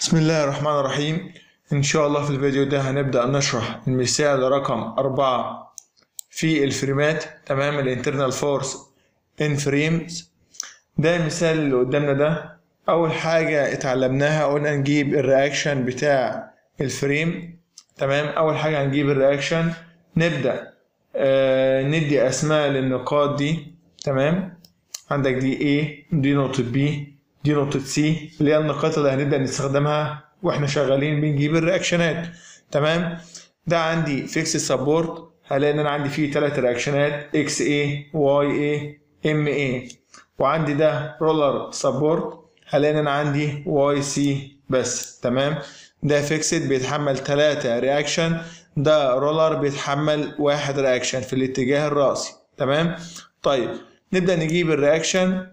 بسم الله الرحمن الرحيم إن شاء الله في الفيديو ده هنبدأ نشرح المثال رقم أربعة في الفريمات تمام الانترنال فورس ان فريمز ده المثال اللي قدامنا ده أول حاجة اتعلمناها قلنا نجيب الرياكشن بتاع الفريم تمام أول حاجة هنجيب الرياكشن نبدأ آه ندي أسماء للنقاط دي تمام عندك دي A دي نقطة B دي نقطة سي اللي هي النقاط اللي هنبدأ نستخدمها واحنا شغالين بنجيب الرياكشنات تمام ده عندي فيكس سبورت هلاقي ان انا عندي فيه ثلاث رياكشنات اكس اي واي اي ام اي وعندي ده رولر سبورت هلاقي ان انا عندي واي سي بس تمام ده فيكسد بيتحمل ثلاثة رياكشن ده رولر بيتحمل واحد رياكشن في الاتجاه الرأسي تمام طيب نبدأ نجيب الرياكشن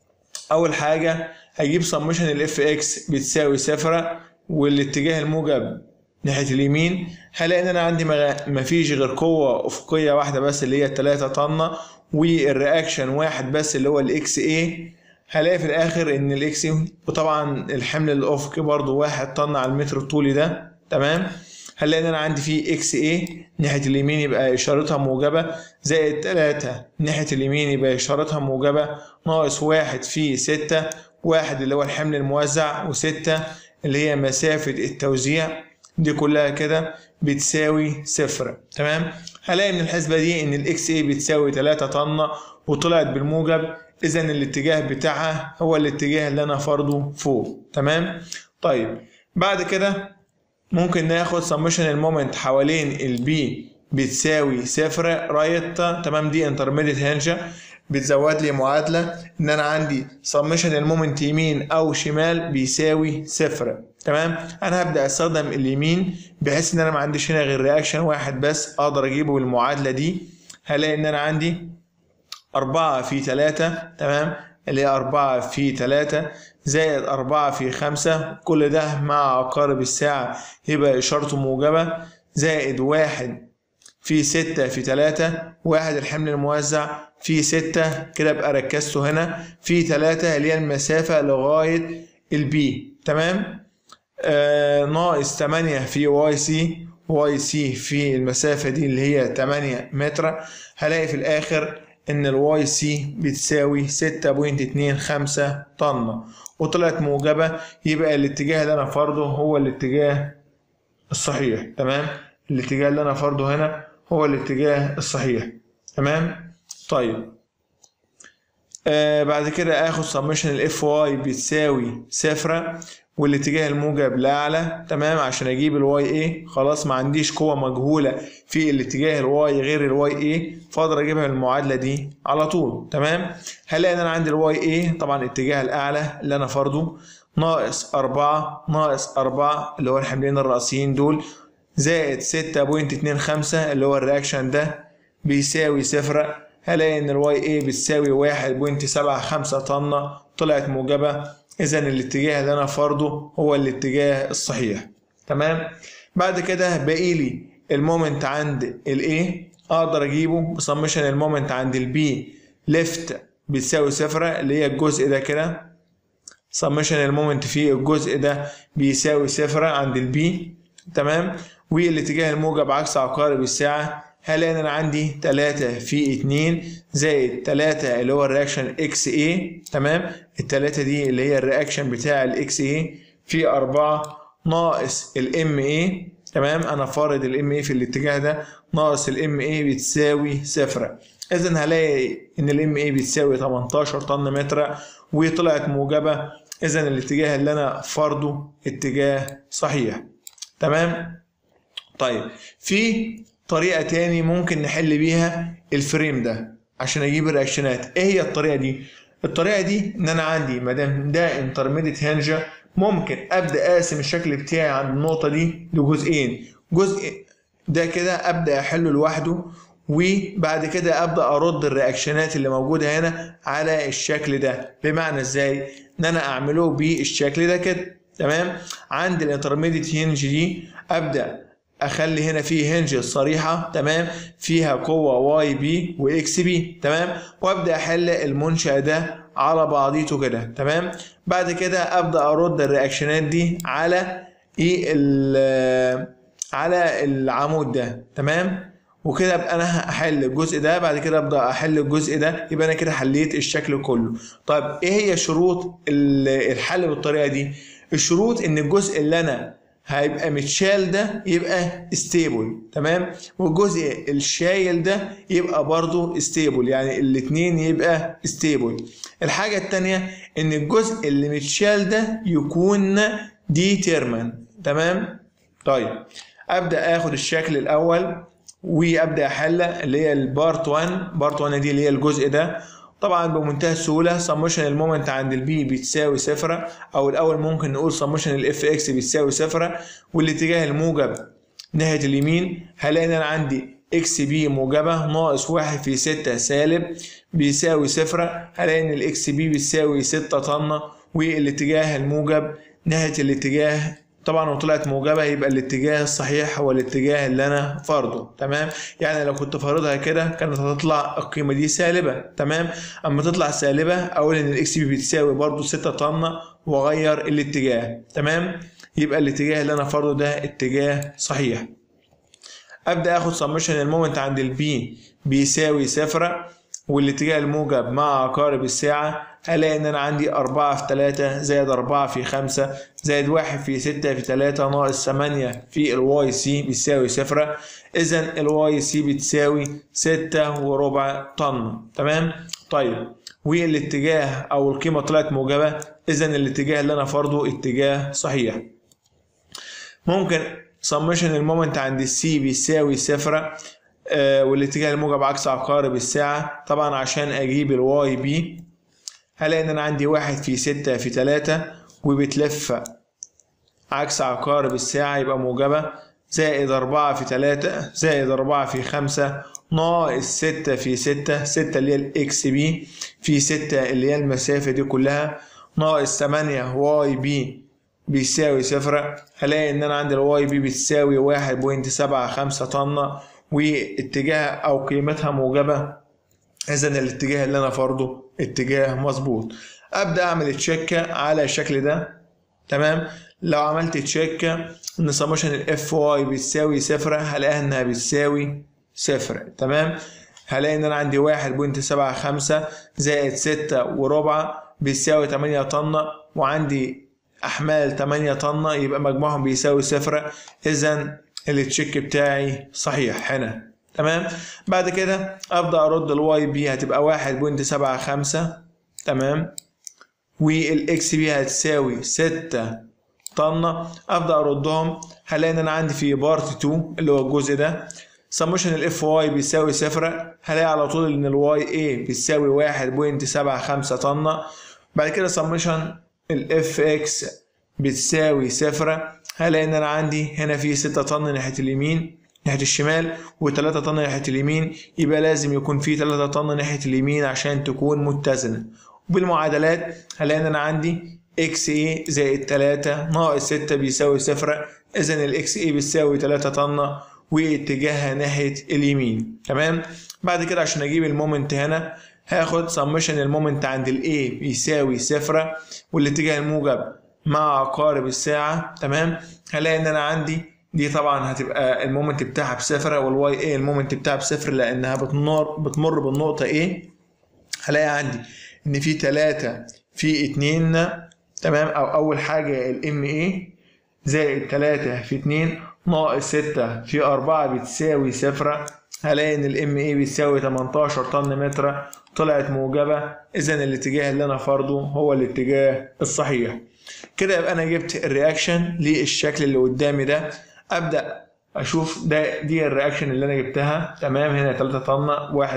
اول حاجه هجيب سمشن الاف اكس بتساوي صفر والاتجاه الموجب ناحيه اليمين هلاقي ان انا عندي مفيش غير قوه افقيه واحده بس اللي هي 3 طن والرياكشن واحد بس اللي هو الاكس اي هلاقي في الاخر ان الاكس وطبعا الحمل الافقي برضو واحد طن على المتر الطولي ده تمام هنلاقي ان انا عندي فيه اكس اي ناحيه اليمين يبقى اشارتها موجبه زائد 3 ناحيه اليمين يبقى اشارتها موجبه ناقص واحد في 6 واحد اللي هو الحمل الموزع وستة اللي هي مسافه التوزيع دي كلها كده بتساوي صفر تمام هلاقي من الحسبه دي ان الاكس اي بتساوي 3 طن وطلعت بالموجب اذا الاتجاه بتاعها هو الاتجاه اللي انا فرضه فوق تمام طيب بعد كده ممكن ناخد سمشن المومنت حوالين البي بتساوي صفر رايت تمام دي انترميديت هنجة بتزود لي معادلة ان انا عندي سمشن المومنت يمين او شمال بيساوي صفر تمام انا هبدأ استخدم اليمين بحيث ان انا ما عنديش هنا غير رياكشن واحد بس اقدر اجيبه بالمعادلة دي هلاقي ان انا عندي أربعة في تلاتة تمام اللي هي أربعة في تلاتة زائد أربعة في خمسة كل ده مع عقارب الساعة يبقى إشارته موجبة زائد واحد في ستة في تلاتة واحد الحمل الموزع في ستة كده أبقى ركزته هنا في تلاتة اللي هي المسافة لغاية البي تمام آه ناقص تمانية في واي سي واي سي في المسافة دي اللي هي تمانية متر هلاقي في الآخر ان الواي سي بتساوي 6.25 طن وطلعت موجبة يبقى الاتجاه اللي انا فرضه هو الاتجاه الصحيح تمام الاتجاه اللي انا فرضه هنا هو الاتجاه الصحيح تمام طيب آه بعد كده اخد سمشن الاف واي بتساوي صفر والاتجاه الموجب لاعلى تمام عشان اجيب الواي اي خلاص ما عنديش قوه مجهوله في الاتجاه الواي غير الواي اي فاقدر اجيبها من المعادله دي على طول تمام هلاقي ان انا عندي الواي اي طبعا الاتجاه الاعلى اللي انا فرضه ناقص أربعة ناقص أربعة اللي هو الحملين الرئيسيين دول زائد ستة بوينت اتنين خمسة اللي هو الرياكشن ده بيساوي صفر هلاقي ان الواي اي بتساوي واحد بوينت سبعة خمسة طن طلعت موجبة اذا الاتجاه اللي انا فرضه هو الاتجاه الصحيح تمام بعد كده باقي لي المومنت عند الاي اقدر اجيبه بسمشن المومنت عند البي ليفت بتساوي صفر اللي هي الجزء ده كده سمشن المومنت في الجزء ده بيساوي صفر عند البي تمام والاتجاه الموجب عكس عقارب الساعه هلاقي ان انا عندي 3 في 2 زائد 3 اللي هو الرياكشن اكس اي تمام التلاتة دي اللي هي الرياكشن بتاع الاكس اي في 4 ناقص الام اي تمام انا فارض الام اي في الاتجاه ده ناقص الام اي بتساوي صفر اذا هلاقي ان الام اي بتساوي 18 طن متر وطلعت موجبه اذا الاتجاه اللي انا فرضه اتجاه صحيح تمام طيب في طريقة تاني ممكن نحل بيها الفريم ده عشان اجيب الرياكشنات ايه هي الطريقة دي الطريقة دي ان انا عندي مادام ده انترميديت هنجة ممكن ابدا اقسم الشكل بتاعي عند النقطة دي لجزئين جزء ده كده ابدا احله لوحده وبعد كده ابدا ارد الرياكشنات اللي موجودة هنا على الشكل ده بمعنى ازاي ان انا اعمله بالشكل ده كده تمام عند الانترميديت هنج دي ابدا اخلي هنا فيه هنج صريحه تمام فيها قوه واي بي واكس بي تمام وابدا احل المنشا ده على بعضيته كده تمام بعد كده ابدا ارد الرياكشنات دي على ايه ال- على العمود ده تمام وكده ابقى انا هحل الجزء ده بعد كده ابدا احل الجزء ده يبقى انا كده حليت الشكل كله طيب ايه هي شروط ال- الحل بالطريقه دي الشروط ان الجزء اللي انا هيبقى متشال ده يبقى ستيبل تمام والجزء الشايل ده يبقى برضو ستيبل يعني الاتنين يبقى ستيبل الحاجة التانية ان الجزء اللي متشال ده يكون ديترمن تمام طيب ابدا اخد الشكل الاول وابدا احل اللي هي البارت 1 بارت 1 دي اللي هي الجزء ده طبعا بمنتهى السهوله سموشن المومنت عند البي بتساوي صفر او الاول ممكن نقول سموشن الاف اكس بتساوي صفر والاتجاه الموجب ناحيه اليمين هلاقي ان انا عندي اكس بي موجبه ناقص واحد في ستة سالب بيساوي صفر هلاقي ان الاكس بي بتساوي ستة طن والاتجاه الموجب ناحيه الاتجاه طبعا لو طلعت موجبه يبقى الاتجاه الصحيح هو الاتجاه اللي انا فرضه تمام يعني لو كنت فارضها كده كانت هتطلع القيمه دي سالبه تمام اما تطلع سالبه اقول ان الاكس بي بتساوي برضو 6 طن واغير الاتجاه تمام يبقى الاتجاه اللي انا فرضه ده اتجاه صحيح ابدا اخد سمشن المومنت عند البي بيساوي صفر والاتجاه الموجب مع عقارب الساعة هلاقي إن أنا عندي أربعة في تلاتة زائد أربعة في خمسة زائد واحد في ستة في تلاتة ناقص تمانية في الواي سي بيساوي صفر إذا الواي سي بتساوي ستة وربع طن تمام طيب والاتجاه أو القيمة طلعت موجبة إذا الاتجاه اللي أنا فرضه اتجاه صحيح ممكن سمشن المومنت عند السي بيساوي صفر آه والاتجاه الموجب عكس عقارب الساعة طبعا عشان أجيب الواي بي هلاقي إن أنا عندي واحد في ستة في تلاتة وبتلف عكس عقارب الساعة يبقى موجبة زائد أربعة في تلاتة زائد أربعة في خمسة ناقص ستة في ستة ستة اللي هي الإكس بي في ستة اللي هي المسافة دي كلها ناقص تمانية واي بي بيساوي صفر هلاقي إن أنا عندي الواي بي بتساوي واحد بوينت سبعة خمسة طن واتجاه او قيمتها موجبه اذا الاتجاه اللي انا فرضه اتجاه مظبوط ابدا اعمل تشيك على الشكل ده تمام لو عملت تشيك ان سمشن الاف واي بتساوي صفر هلاقيها انها بتساوي صفر تمام هلاقي ان انا عندي واحد بوينت سبعة خمسة زائد ستة وربع بيساوي تمانية طن وعندي احمال تمانية طن يبقى مجموعهم بيساوي صفر اذا التشيك بتاعي صحيح هنا تمام بعد كده ابدا ارد الواي بي هتبقى واحد بوينت سبعة خمسة تمام والاكس بي هتساوي ستة طن ابدا اردهم هلاقي ان انا عندي في بارت 2 اللي هو الجزء ده سموشن الاف واي بيساوي صفر هلاقي على طول ان الواي اي بيساوي واحد بوينت سبعة خمسة طن بعد كده سموشن الاف اكس بتساوي صفر هلاقي ان انا عندي هنا في 6 طن ناحيه اليمين ناحيه الشمال و3 طن ناحيه اليمين يبقى لازم يكون في 3 طن ناحيه اليمين عشان تكون متزنه وبالمعادلات هلاقي ان انا عندي اكس اي زائد 3 ناقص 6 بيساوي صفر اذا الاكس اي بتساوي 3 طن واتجاهها ناحيه اليمين تمام بعد كده عشان اجيب المومنت هنا هاخد سمشن المومنت عند الاي بيساوي صفر والاتجاه الموجب مع عقارب الساعة تمام هلاقي ان انا عندي دي طبعا هتبقى المومنت بتاعها بصفر والواي اي المومنت بتاعها بصفر لانها بتمر بتمر بالنقطة ايه هلاقي عندي ان في تلاتة في اتنين تمام او اول حاجة الام اي زائد تلاتة في اتنين ناقص ستة في أربعة بتساوي صفر هلاقي ان الام اي بتساوي 18 طن متر طلعت موجبة اذا الاتجاه اللي انا فرضه هو الاتجاه الصحيح كده يبقى انا جبت الرياكشن للشكل اللي قدامي ده ابدا اشوف ده دي الرياكشن اللي انا جبتها تمام هنا 3 طن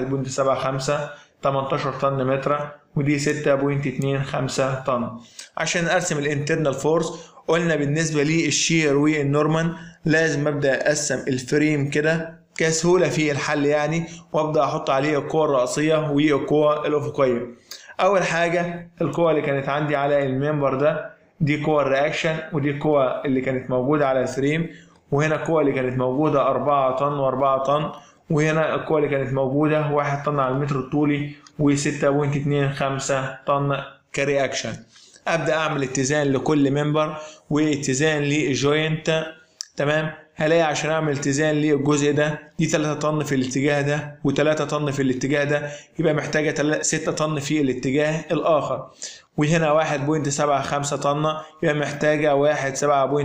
1.75 18 طن متر ودي 6.25 طن عشان ارسم الانترنال فورس قلنا بالنسبه للشير والنورمان لازم ابدا اقسم الفريم كده كسهوله في الحل يعني وابدا احط عليه القوه الرئيسيه والقوه الافقيه اول حاجه القوه اللي كانت عندي على الممبر ده دي قوة الرياكشن ودي القوة اللي كانت موجودة على الفريم وهنا القوة اللي كانت موجودة 4 طن و4 طن وهنا القوة اللي كانت موجودة 1 طن على المتر الطولي و6.25 طن كرياكشن ابدا اعمل اتزان لكل ممبر واتزان للجوينت تمام هلاقي عشان اعمل اتزان للجزء ده دي 3 طن في الاتجاه ده و3 طن في الاتجاه ده يبقى محتاجه 6 طن في الاتجاه الاخر وهنا 1.75 طن يبقى محتاجه 1.7.5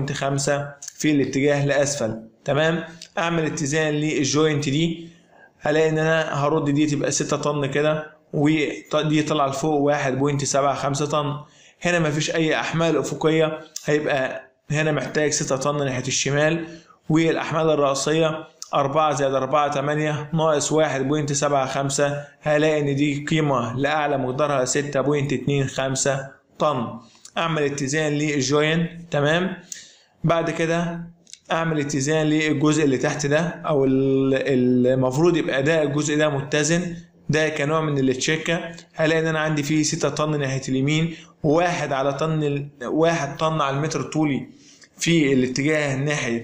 في الاتجاه لاسفل تمام اعمل اتزان للجوينت دي هلاقي ان انا هرد دي تبقى 6 طن كده ودي طلع لفوق 1.75 طن هنا مفيش اي احمال افقيه هيبقى هنا محتاج 6 طن ناحيه الشمال والاحمال الرئيسيه 4 زائد 4 8 ناقص 1.75 هلاقي ان دي قيمه لاعلى مقدارها 6.25 طن اعمل اتزان للجوين تمام بعد كده اعمل اتزان للجزء اللي تحت ده او المفروض يبقى ده الجزء ده متزن ده كنوع من التشيكة هلاقي ان انا عندي فيه 6 طن ناحية اليمين وواحد على طن واحد طن على المتر الطولي في الاتجاه ناحية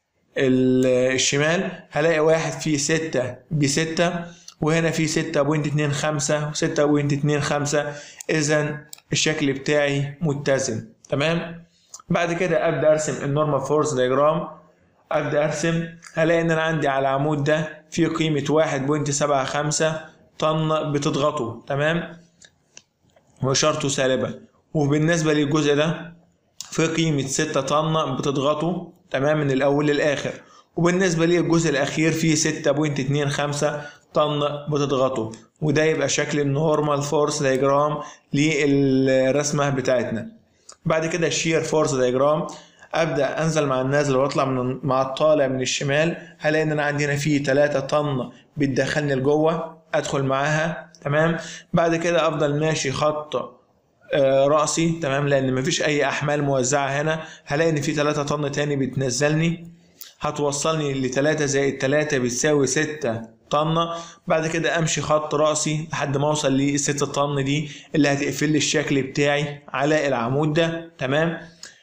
الشمال هلاقي واحد فيه ستة بستة وهنا في ستة بوينت اتنين خمسة وستة بوينت اتنين خمسة إذا الشكل بتاعي متزن تمام بعد كده أبدأ أرسم النورمال فورس دياجرام أبدأ أرسم هلاقي إن أنا عندي على العمود ده في قيمة واحد بوينت سبعة خمسة طن بتضغطه تمام وإشارته سالبة وبالنسبة للجزء ده في قيمة ستة طن بتضغطه تمام من الأول للآخر وبالنسبة للجزء الأخير فيه ستة بوينت اتنين خمسة طن بتضغطه وده يبقى شكل النورمال فورس دايجرام للرسمة بتاعتنا بعد كده الشير فورس دايجرام ابدا انزل مع النازل واطلع من مع الطالع من الشمال هلاقي ان انا عندي هنا في 3 طن بتدخلني لجوه ادخل معاها تمام بعد كده افضل ماشي خط راسي تمام لان مفيش اي احمال موزعه هنا هلاقي ان في 3 طن تاني بتنزلني هتوصلني ل 3 زائد 3 بتساوي 6 طن بعد كده امشي خط راسي لحد ما اوصل لل 6 طن دي اللي هتقفل لي الشكل بتاعي على العمود ده تمام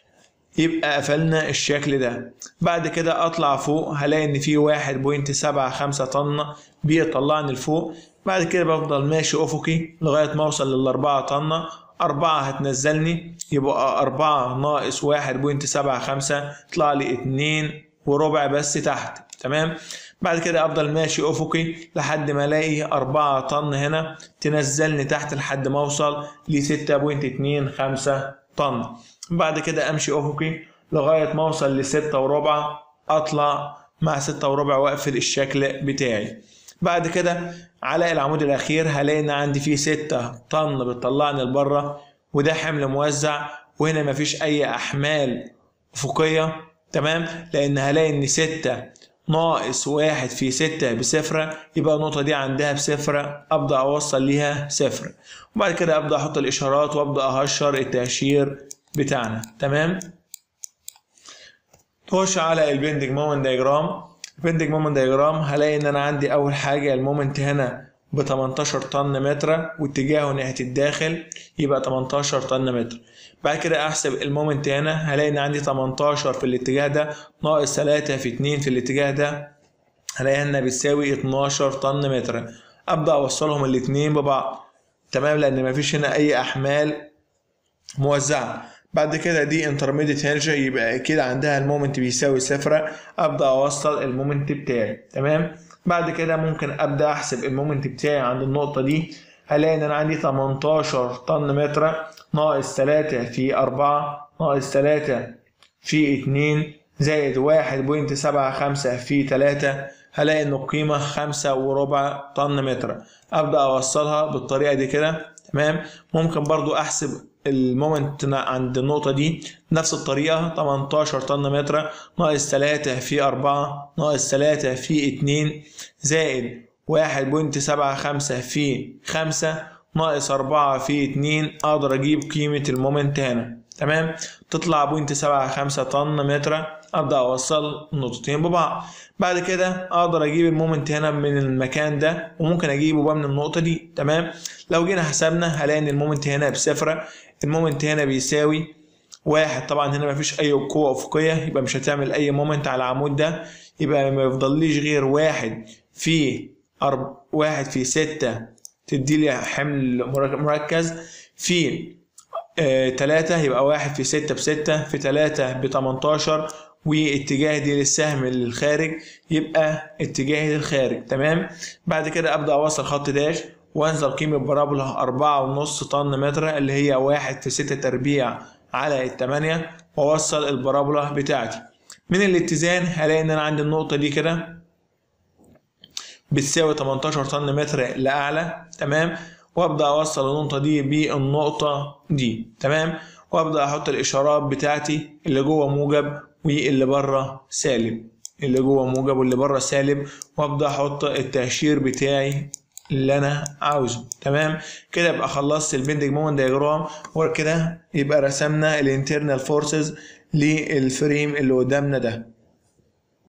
يبقى قفلنا الشكل ده بعد كده اطلع فوق هلاقي ان في واحد بوينت سبعة خمسة طن بيطلعني لفوق بعد كده بفضل ماشي افقي لغاية ما اوصل للاربعة طن أربعة هتنزلني يبقى أربعة ناقص واحد بوينت سبعة خمسة يطلع لي اتنين وربع بس تحت تمام بعد كده أفضل ماشي أفقي لحد ما ألاقي أربعة طن هنا تنزلني تحت لحد ما أوصل لستة بوينت اتنين خمسة طن بعد كده امشي افقي لغايه ما اوصل لستة وربع اطلع مع ستة وربع واقفل الشكل بتاعي بعد كده على العمود الاخير هلاقي ان عندي فيه ستة طن بتطلعني لبره وده حمل موزع وهنا مفيش اي احمال افقيه تمام لان هلاقي ان ستة ناقص واحد في ستة بصفر يبقى النقطة دي عندها بصفر أبدأ أوصل ليها صفر وبعد كده أبدأ أحط الإشارات وأبدأ أهشر التهشير بتاعنا تمام نخش على البندنج مومنت دايجرام البندنج مومنت دايجرام هلاقي ان انا عندي اول حاجه المومنت هنا ب 18 طن متر واتجاهه ناحيه الداخل يبقى 18 طن متر بعد كده احسب المومنت هنا هلاقي ان عندي 18 في الاتجاه ده ناقص 3 في 2 في الاتجاه ده هلاقي هنا بتساوي 12 طن متر ابدا اوصلهم الاثنين ببعض تمام لان مفيش هنا اي احمال موزعه بعد كده دي انترميديت هيرجا يبقى اكيد عندها المومنت بيساوي صفر ابدا اوصل المومنت بتاعي تمام بعد كده ممكن ابدا احسب المومنت بتاعي عند النقطه دي هلاقي ان انا عندي 18 طن متر ناقص 3 في 4 ناقص 3 في 2 زائد 1.75 في 3 هلاقي ان القيمه 5 وربع طن متر ابدا اوصلها بالطريقه دي كده تمام ممكن برضو احسب المومنت عند النقطة دي نفس الطريقة 18 طن متر ناقص 3 في 4 ناقص 3 في 2 زائد 1.75 في 5 ناقص 4 في 2 اقدر اجيب قيمة المومنت هنا تمام تطلع 0.75 طن متر ابدا اوصل النقطتين ببعض بعد كده اقدر اجيب المومنت هنا من المكان ده وممكن اجيبه بقى من النقطه دي تمام لو جينا حسبنا هلاقي ان المومنت هنا بصفر المومنت هنا بيساوي واحد طبعا هنا مفيش اي قوة افقية يبقى مش هتعمل اي مومنت على العمود ده يبقى ما يفضليش غير واحد في أرب... واحد في ستة تدي لي حمل مركز في آه تلاتة يبقى واحد في ستة بستة في تلاتة بتمنتاشر واتجاه دي للسهم للخارج يبقى اتجاهي للخارج تمام بعد كده ابدا اوصل خط داش وانزل قيمة بارابولا أربعة ونص طن متر اللي هي واحد في ستة تربيع على التمانية واوصل البارابولا بتاعتي من الاتزان هلاقي ان انا عندي النقطة دي كده بتساوي 18 طن متر لأعلى تمام وابدا اوصل النقطة دي بالنقطة دي تمام وابدا احط الاشارات بتاعتي اللي جوه موجب واللي بره سالب اللي جوه موجب واللي بره سالب وابدا احط التهشير بتاعي اللي انا عاوزه تمام كده يبقى خلصت البندنج مومنت دياجرام وكده يبقى رسمنا الانترنال فورسز للفريم اللي قدامنا ده